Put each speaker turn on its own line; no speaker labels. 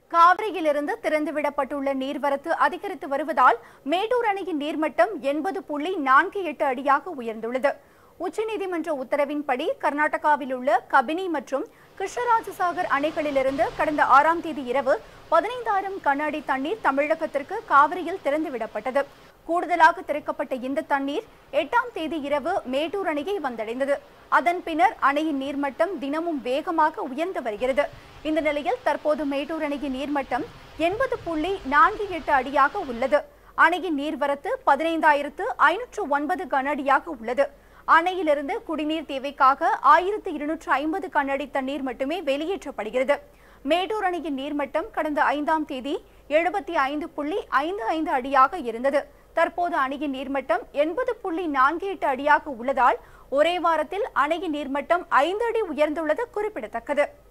காவிரியிலிருந்து திறந்துவிடப்பட்டுள்ள நீர்வரத்து அதிகரித்து வருவதால் மேட்டூர் அணையின் நீர்மட்டம் எண்பது புள்ளி நான்கு எட்டு அடியாக உயர்ந்துள்ளது உச்சநீதிமன்ற உத்தரவின்படி கர்நாடகாவில் உள்ள கபினி மற்றும் கிருஷ்ணராஜசாகர் அணைகளிலிருந்து கடந்த ஆறாம் தேதி இரவு பதினைந்தாயிரம் கன அடி தண்ணீர் தமிழகத்திற்கு காவிரியில் திறந்துவிடப்பட்டது கூடுதலாக திறக்கப்பட்ட இந்த தண்ணீர் எட்டாம் தேதி இரவு மேட்டூர் அணையை வந்தடைந்தது அதன் பின்னர் அணையின் நீர்மட்டம் தினமும் வேகமாக உயர்ந்து வருகிறது இந்த நிலையில் தற்போது மேட்டூர் அணையின் நீர்மட்டம் எண்பது புள்ளி நான்கு எட்டு அடியாக உள்ளது அணையின் நீர்வரத்து பதினைந்தாயிரத்து ஐநூற்று ஒன்பது கன அடியாக உள்ளது அணையிலிருந்து குடிநீர் தேவைக்காக ஆயிரத்து இருநூற்று ஐம்பது கன அடி தண்ணீர் மட்டுமே வெளியேற்றப்படுகிறது மேட்டூர் அணையின் நீர்மட்டம் கடந்த ஐந்தாம் தேதி எழுபத்தி ஐந்து புள்ளி ஐந்து ஐந்து அடியாக இருந்தது தற்போது அணையின் நீர்மட்டம் எண்பது புள்ளி நான்கு எட்டு அடியாக உள்ளதால் ஒரே வாரத்தில் அணையின் நீர்மட்டம் ஐந்து அடி உயர்ந்துள்ளது குறிப்பிடத்தக்கது